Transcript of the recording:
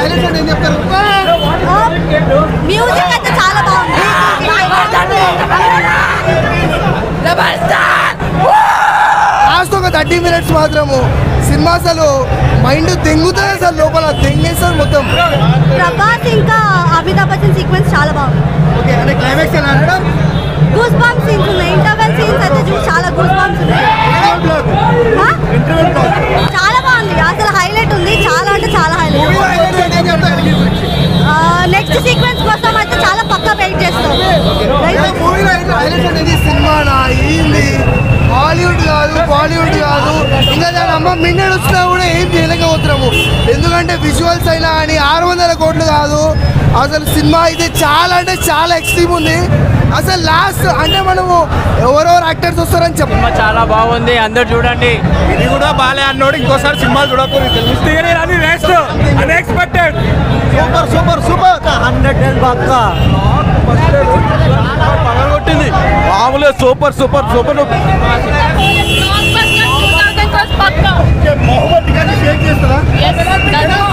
Highlights అంటే ఏం చెప్తారు మ్యూజిక్ అయితే చాలా బాగుంది లాస్ట్ ఒక థర్టీ మినిట్స్ మాత్రము సినిమా అసలు మైండ్ తెంగుతుంది అసలు లోపల తెంగేస్తారు మొత్తం ప్రభాస్ ఇంకా అమితాబ్ బచ్చన్ సీక్వెన్స్ చాలా బాగుంది ఓకే అంటే క్లైమాక్స్ ఎలా అనడం గూస్ బాంబ్ సీన్స్ ఉన్నాయి ఇంటర్వెల్ సీన్స్ అయితే చూసి చాలా గూస్ బాంబ్స్ ఉన్నాయి ఆ? చాలా బాగుంది అసలు హైలైట్ ఉంది చాలా అంటే చాలా హైలైట్ హైలైట్స్ అంటే ఏం చెప్తారు నెక్స్ట్ సీక్వెన్స్ కోసం అయితే చాలా పక్కా వెయిట్ చేస్తాం మూవీలో హైలైట్స్ అనేది సినిమానా ఏంది హాలీవుడ్ కాదు బాలీవుడ్ కాదు ఇంకా దాని అమ్మ మిన్నెడు వచ్చినా కూడా ఏం చేయలేకపోతున్నాము ఎందుకంటే విజువల్స్ అయినా కానీ ఆరు వందల కోట్లు కాదు అసలు సినిమా అయితే చాలా అంటే చాలా ఎక్స్ట్రీమ్ ఉంది అసలు లాస్ట్ అంటే మనము ఎవరెవరు యాక్టర్స్ వస్తారని చెప్ప సినిమా చాలా బాగుంది అందరు చూడండి ఇది కూడా బాలే అన్నోడు ఇంకోసారి సినిమాలు చూడకూడదు అది next unexpected super super super hundred ten పక్క పగలగొట్టింది మామూలుగా super super super Blockbuster 2000 crores పక్కా. మొహమ్మద్ షేక్ చేస్తారా Yes, దాదా